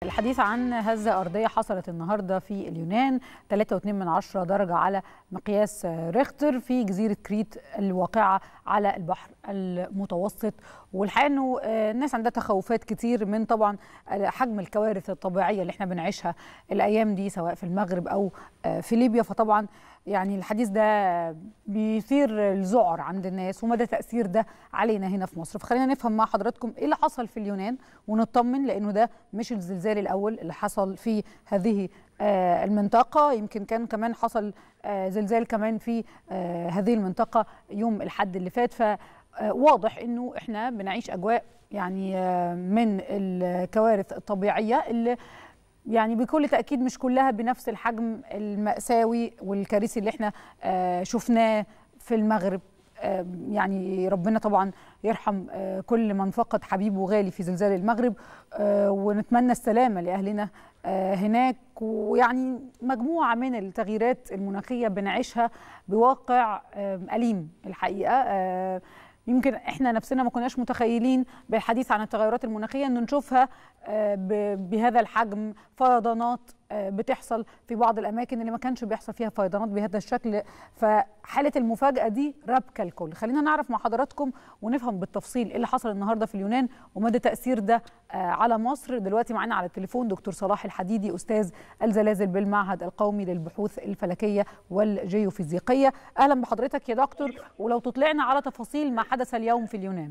الحديث عن هزة أرضية حصلت النهاردة في اليونان 3.2 من عشرة درجة على مقياس ريختر في جزيرة كريت الواقعة على البحر المتوسط والحقيقة أنه الناس عندها تخوفات كتير من طبعا حجم الكوارث الطبيعية اللي احنا بنعيشها الأيام دي سواء في المغرب أو في ليبيا فطبعا يعني الحديث ده بيثير الذعر عند الناس ومدى تأثير ده علينا هنا في مصر فخلينا نفهم مع حضراتكم ايه اللي حصل في اليونان ونطمن لانه ده مش الزلزال الاول اللي حصل في هذه المنطقة يمكن كان كمان حصل زلزال كمان في هذه المنطقة يوم الحد اللي فات فواضح انه احنا بنعيش اجواء يعني من الكوارث الطبيعية اللي يعني بكل تأكيد مش كلها بنفس الحجم المأساوي والكارثي اللي احنا شفناه في المغرب يعني ربنا طبعا يرحم كل من فقد حبيبه غالي في زلزال المغرب ونتمنى السلامة لأهلنا هناك ويعني مجموعة من التغييرات المناخية بنعيشها بواقع أليم الحقيقة يمكن احنا نفسنا ما كناش متخيلين بالحديث عن التغيرات المناخيه ان نشوفها بهذا الحجم فيضانات بتحصل في بعض الاماكن اللي ما كانش بيحصل فيها فيضانات بهذا الشكل فحاله المفاجاه دي ربكه الكل خلينا نعرف مع حضراتكم ونفهم بالتفصيل ايه اللي حصل النهارده في اليونان ومدى تاثير ده على مصر دلوقتي معانا على التليفون دكتور صلاح الحديدي استاذ الزلازل بالمعهد القومي للبحوث الفلكيه والجيوفيزيقيه اهلا بحضرتك يا دكتور ولو تطلعنا على تفاصيل ما حدث اليوم في اليونان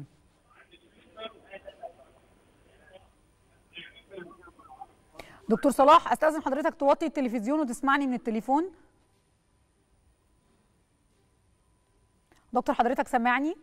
دكتور صلاح استاذن حضرتك توطي التلفزيون وتسمعني من التليفون دكتور حضرتك سامعني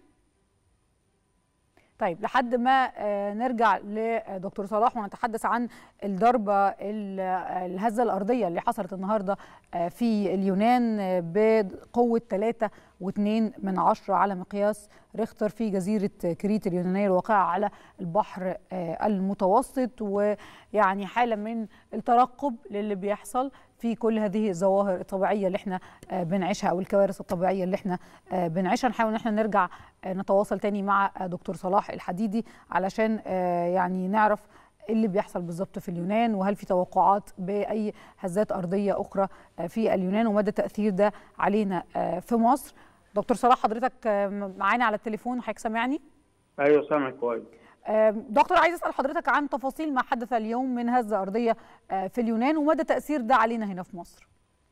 طيب لحد ما نرجع لدكتور صلاح ونتحدث عن الضربة الهزة الأرضية اللي حصلت النهاردة في اليونان بقوة 3 و2 من عشرة على مقياس ريختر في جزيرة كريت اليونانية الواقعة على البحر المتوسط ويعني حالة من الترقب للي بيحصل في كل هذه الظواهر الطبيعيه اللي احنا بنعيشها او الكوارث الطبيعيه اللي احنا بنعيشها نحاول ان احنا نرجع نتواصل تاني مع دكتور صلاح الحديدي علشان يعني نعرف ايه اللي بيحصل بالظبط في اليونان وهل في توقعات باي هزات ارضيه اخرى في اليونان ومدى تاثير ده علينا في مصر دكتور صلاح حضرتك معانا على التليفون حضرتك سامعني ايوه سامعك كويس دكتور عايز اسال حضرتك عن تفاصيل ما حدث اليوم من هزه ارضيه في اليونان ومدى تاثير ده علينا هنا في مصر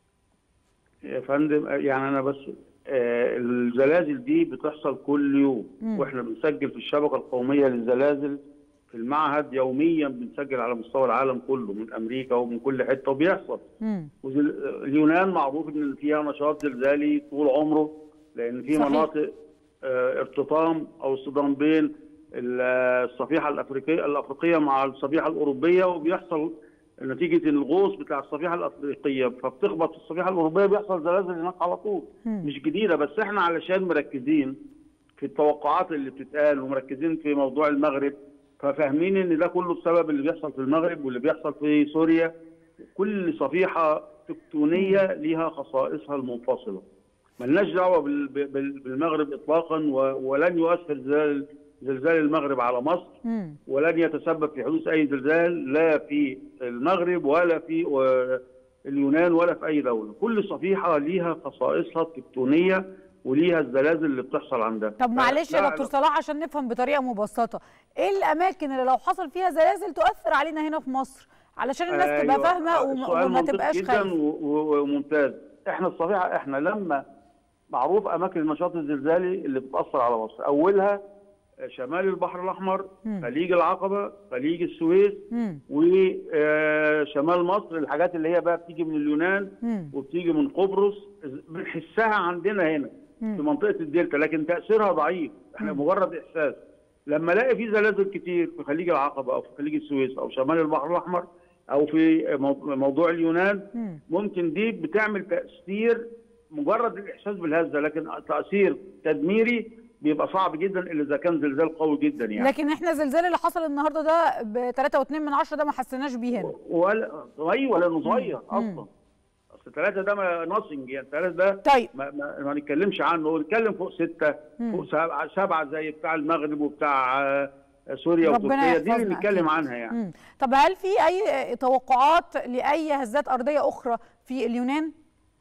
يا فندم يعني انا بس الزلازل دي بتحصل كل يوم م. واحنا بنسجل في الشبكه القوميه للزلازل في المعهد يوميا بنسجل على مستوى العالم كله من امريكا ومن كل حته وبيحصل اليونان معروف ان فيها نشاط زلزالي طول عمره لان في مناطق ارتطام او اصطدام بين الصفيحه الافريقيه الافريقيه مع الصفيحه الاوروبيه وبيحصل نتيجه الغوص بتاع الصفيحه الافريقيه فبتخبط في الصفيحه الاوروبيه بيحصل زلازل هناك على طول م. مش جديده بس احنا علشان مركزين في التوقعات اللي بتتقال ومركزين في موضوع المغرب ففاهمين ان ده كله بسبب اللي بيحصل في المغرب واللي بيحصل في سوريا كل صفيحه تكتونيه ليها خصائصها المنفصله ملناش دعوه بالمغرب اطلاقا ولن يؤثر زلزال زلزال المغرب على مصر مم. ولن يتسبب في حدوث اي زلزال لا في المغرب ولا في اليونان ولا في اي دوله، كل صفيحه ليها خصائصها التكتونيه وليها الزلازل اللي بتحصل عندها. طب معلش يا دكتور صلاح عشان نفهم بطريقه مبسطه، ايه الاماكن اللي لو حصل فيها زلازل تؤثر علينا هنا في مصر؟ علشان الناس أيوة تبقى فاهمه وما تبقاش خايفه. جدا وممتاز، احنا الصفيحه احنا لما معروف اماكن النشاط الزلزالي اللي بتاثر على مصر، اولها شمال البحر الاحمر مم. خليج العقبه خليج السويس وشمال مصر الحاجات اللي هي بقى بتيجي من اليونان مم. وبتيجي من قبرص بنحسها عندنا هنا مم. في منطقه الدلتا لكن تاثيرها ضعيف احنا مم. مجرد احساس لما الاقي في زلازل كتير في خليج العقبه او في خليج السويس او شمال البحر الاحمر او في موضوع اليونان مم. ممكن دي بتعمل تاثير مجرد الاحساس بالهزه لكن تاثير تدميري بيبقى صعب جدا الا اذا كان زلزال قوي جدا يعني لكن احنا الزلزال اللي حصل النهارده ده ب 3.2 من 10 ده ما حسيناش بيه هنا ولا صغير ولا انه صغير اصلا اصل 3 ده ما ناصنج يعني 3 ده طيب ما, ما, ما نتكلمش عنه نتكلم فوق 6 فوق 7 زي بتاع المغرب وبتاع سوريا ربنا وتركيا دي اللي يحفظنا بنتكلم أكيد. عنها يعني مم. طب هل في اي توقعات لاي هزات ارضيه اخرى في اليونان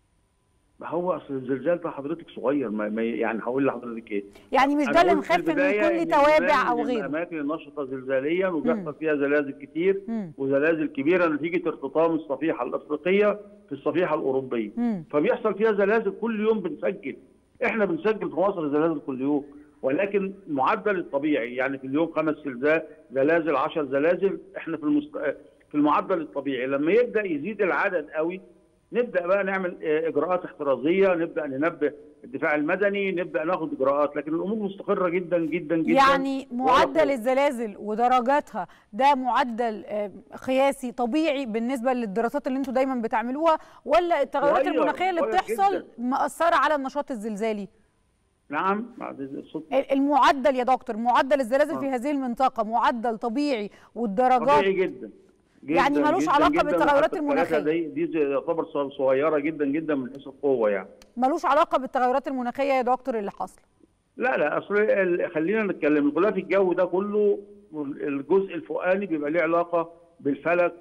ما هو اصل الزلزال ده حضرتك صغير ما ما- يعني هقول لحضرتك ايه يعني مش ده أنا اللي قلت في نخاف انه البداية يكون إن ليه توابع اليونان او من غيره الاماكن النشطه زلزاليا وبيحصل فيها زلازل كتير مم. وزلازل كبيره نتيجه ارتطام الصفيحه الافريقيه في الصفيحه الاوروبيه مم. فبيحصل فيها زلازل كل يوم بنسجل احنا بنسجل في مصر زلازل كل يوم ولكن المعدل الطبيعي يعني في اليوم خمس زلزال زلازل 10 زلازل احنا في المست... في المعدل الطبيعي لما يبدا يزيد العدد قوي نبدا بقى نعمل آه، اجراءات احترازيه نبدا ننبه الدفاع المدني نبدا ناخد اجراءات لكن الامور مستقره جدا جدا جدا يعني ولا معدل خوف. الزلازل ودرجاتها ده معدل آه، قياسي طبيعي بالنسبه للدراسات اللي انتوا دايما بتعملوها ولا التغيرات صغير، المناخيه اللي صغير بتحصل جداً. مأثره على النشاط الزلزالي نعم بعد الصوت المعدل يا دكتور معدل الزلازل في هذه المنطقه معدل طبيعي والدرجات طبيعي جدا جدا يعني ملوش جدا علاقة جدا بالتغيرات وحتى المناخية. الثلاثة دي دي يعتبر صغيره جدا جدا من حيث القوه يعني ملوش علاقه بالتغيرات المناخيه يا دكتور اللي حاصله لا لا اصل ال- خلينا نتكلم الغلاف الجوي ده كله الجزء الفوقاني بيبقى ليه علاقه بالفلك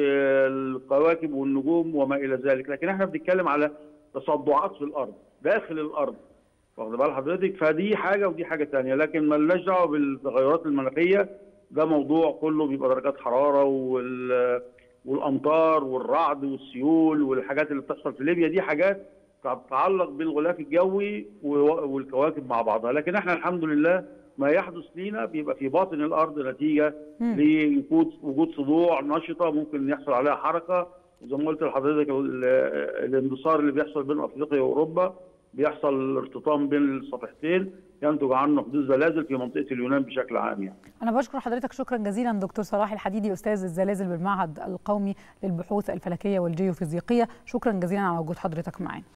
والكواكب والنجوم وما الى ذلك لكن احنا بنتكلم على تصدعات في الارض داخل الارض واخد بال حضرتك فدي حاجه ودي حاجه ثانيه لكن مالناش دعوه بالتغيرات المناخيه ده موضوع كله بيبقى درجات حراره وال والامطار والرعد والسيول والحاجات اللي بتحصل في ليبيا دي حاجات تتعلق بالغلاف الجوي و- والكواكب مع بعضها لكن احنا الحمد لله ما يحدث لينا بيبقى في باطن الارض نتيجه مم. لوجود وجود صدوع نشطه ممكن يحصل عليها حركه وزي ما قلت لحضرتك ال- الاندثار اللي بيحصل بين افريقيا واوروبا بيحصل ارتطام بين الصفحتين ينتج عنه حدوث زلازل في منطقه اليونان بشكل عام يعني انا بشكر حضرتك شكرا جزيلا دكتور صلاح الحديدي استاذ الزلازل بالمعهد القومي للبحوث الفلكيه والجيوفيزيقيه شكرا جزيلا على وجود حضرتك معنا